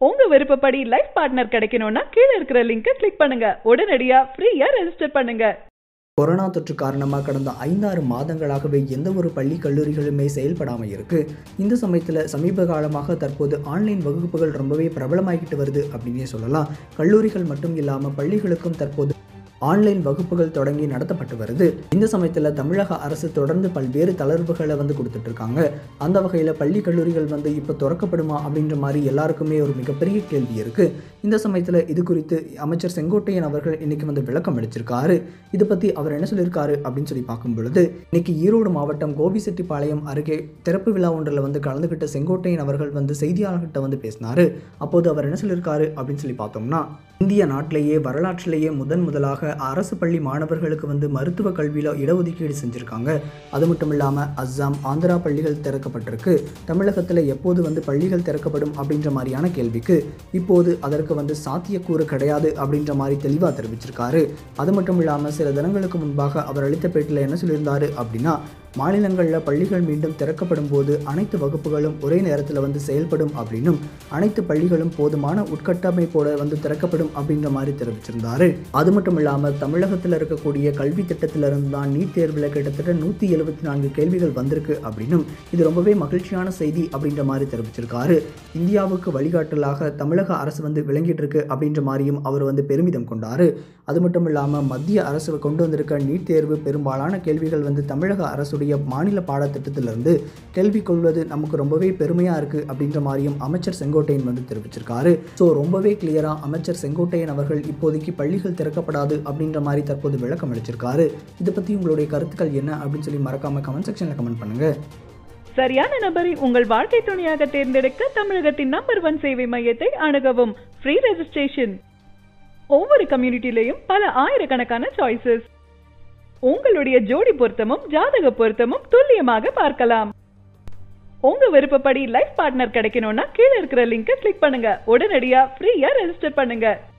உங்க விருப்பப்படி life partner கிடைக்கணும்னா கீழே இருக்கிற லிங்கை கிளிக் பண்ணுங்க உடனடியா ஃப்ரீயா ரெஜிஸ்டர் பண்ணுங்க கொரோனா தொற்று காரணமாக கடந்த ஐந்தாறு மாதங்களாகவே எந்த ஒரு பள்ளி கல்லூரிகளுமே செயல்படாமல் இருக்கு இந்த சமயத்தில் சமீப காலமாக தற்போது ஆன்லைன் வகுப்புகள் ரொம்பவே பிரபலமாகிட்டு வருது அப்படின்னே சொல்லலாம் கல்லூரிகள் மட்டும் இல்லாமல் பள்ளிகளுக்கும் தற்போது ஆன்லைன் வகுப்புகள் தொடங்கி நடத்தப்பட்டு வருது இந்த சமயத்தில் தமிழக அரசு தொடர்ந்து பல்வேறு தளர்வுகளை வந்து கொடுத்துட்டு இருக்காங்க அந்த வகையில் பள்ளி கல்லூரிகள் வந்து இப்போ திறக்கப்படுமா அப்படின்ற மாதிரி எல்லாருக்குமே ஒரு மிகப்பெரிய கேள்வி இருக்கு இந்த சமயத்தில் இது குறித்து அமைச்சர் செங்கோட்டையன் அவர்கள் இன்னைக்கு வந்து விளக்கம் அளிச்சிருக்காரு இதை பற்றி அவர் என்ன சொல்லியிருக்காரு அப்படின்னு சொல்லி பார்க்கும் பொழுது இன்னைக்கு ஈரோடு மாவட்டம் கோபிசெட்டிப்பாளையம் அருகே திறப்பு விழா ஒன்றில் வந்து கலந்துக்கிட்ட செங்கோட்டையன் அவர்கள் வந்து செய்தியாளர்கிட்ட வந்து பேசினாரு அப்போது அவர் என்ன சொல்லியிருக்காரு அப்படின்னு சொல்லி பார்த்தோம்னா இந்திய நாட்டிலேயே வரலாற்றிலேயே முதன் முதலாக அரசு பள்ளி மாணவர்களுக்கு வந்து மருத்துவ கல்வியில் இடஒதுக்கீடு செஞ்சுருக்காங்க அது மட்டும் இல்லாமல் அஸ்ஸாம் ஆந்திரா பள்ளிகள் திறக்கப்பட்டிருக்கு தமிழகத்தில் எப்போது வந்து பள்ளிகள் திறக்கப்படும் அப்படின்ற மாதிரியான கேள்விக்கு இப்போது அதற்கு வந்து சாத்தியக்கூறு கிடையாது அப்படின்ற மாதிரி தெளிவாக தெரிவிச்சிருக்காரு அது மட்டும் இல்லாமல் சில தினங்களுக்கு முன்பாக அவர் அளித்த பேட்டில் என்ன சொல்லியிருந்தாரு அப்படின்னா மாநிலங்களில் பள்ளிகள் மீண்டும் திறக்கப்படும் போது அனைத்து வகுப்புகளும் ஒரே நேரத்தில் வந்து செயல்படும் அப்படின்னும் அனைத்து பள்ளிகளும் போதுமான உட்கட்டமைப்போட வந்து திறக்கப்படும் அப்படின்ற மாதிரி தெரிவிச்சிருந்தாரு அது மட்டும் இல்லாமல் தமிழகத்தில் இருக்கக்கூடிய கல்வி திட்டத்திலிருந்து தான் நீட் தேர்வில் கிட்டத்தட்ட நூற்றி எழுபத்தி நான்கு கேள்விகள் வந்திருக்கு அப்படின்னும் இது ரொம்பவே மகிழ்ச்சியான செய்தி அப்படின்ற மாதிரி தெரிவிச்சிருக்காரு இந்தியாவுக்கு வழிகாட்டலாக தமிழக அரசு வந்து விளங்கிட்டு இருக்கு அப்படின்ற மாதிரியும் அவர் வந்து பெருமிதம் கொண்டாரு அது மட்டும் இல்லாமல் மத்திய அரசு கொண்டு வந்திருக்க நீட் தேர்வு பெரும்பாலான கேள்விகள் வந்து தமிழக அரசுடைய மாநில பாடத்திட்டத்திலிருந்து கேள்வி கொள்வது நமக்கு ரொம்பவே பெருமையாக இருக்குது அப்படின்ற மாதிரியும் அமைச்சர் செங்கோட்டையன் வந்து தெரிவிச்சிருக்காரு ஸோ ரொம்பவே கிளியராக அமைச்சர் செங்கோட்டையன் அவர்கள் இப்போதைக்கு பள்ளிகள் திறக்கப்படாது அப்படின்ற மாதிரி தற்போது விளக்கம் அளிச்சிருக்காரு இதை பற்றி உங்களுடைய கருத்துக்கள் என்ன அப்படின்னு சொல்லி மறக்காமல் கமெண்ட் செக்ஷனில் கமெண்ட் பண்ணுங்கள் சரியான நபரை உங்கள் வாழ்க்கை துணையாக தேர்ந்தெடுக்க தமிழகத்தின் நம்பர் ஒன் சேவை மையத்தை அணுகவும் ஃப்ரீ ரெஜிஸ்ட்ரேஷன் ஒவ்வொரு கம்யூனிட்டிலையும் பல ஆயிரக்கணக்கான சாய்ஸஸ் உங்களுடைய ஜோடி பொருத்தமும் ஜாதக பொருத்தமும் துல்லியமாக பார்க்கலாம் உங்க விருப்பப்படி லைஃப் பார்ட்னர் கிடைக்கணும்னா கீழே இருக்கிற லிங்கை கிளிக் பண்ணுங்க உடனடியா ஃப்ரீயா ரெஜிஸ்டர் பண்ணுங்க